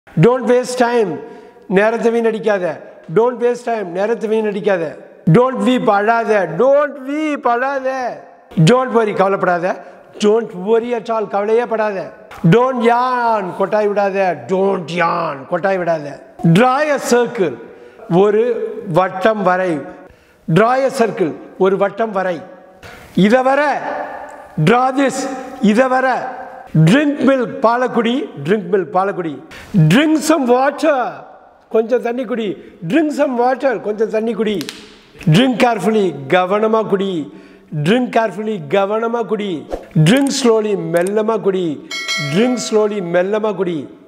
don't waste time நேரத்தை வீணடிக்காத don't waste time நேரத்தை வீணடிக்காத don't வீப் அழாத டோன்ட் வீப் அழாத டோன்ட் வரி கவலைப்படாத டோன்ட் வரி அட் ஆல் கவலையே படாத டோன்ட் யான் கொட்டாய் விடாத டோன்ட் யான் கொட்டாய் விடாத டிராய் அ சர்க்கிள் ஒரு வட்டம் வரை டிராய் அ சர்க்கிள் ஒரு வட்டம் வரை இதை வர ட்ரா திஸ் இதை வர ட்ரிங்க் மில்க் பாலக்குடி ட்ரிங்க் மில்க் பாலக்குடி ட்ரிங்க் சம் வாட்டர் கொஞ்சம் தண்ணி குடி ட்ரிங்க் சம் வாட்டர் கொஞ்சம் தண்ணி குடி ட்ரிங்க் கேர்ஃபுல்லி கவனமாக குடி ட்ரிங்க் கேர்ஃபுல்லி கவனமாக குடி ட்ரிங்க் ஸ்லோலி மெல்லமாக குடி ட்ரிங்க் ஸ்லோலி மெல்லமாக குடி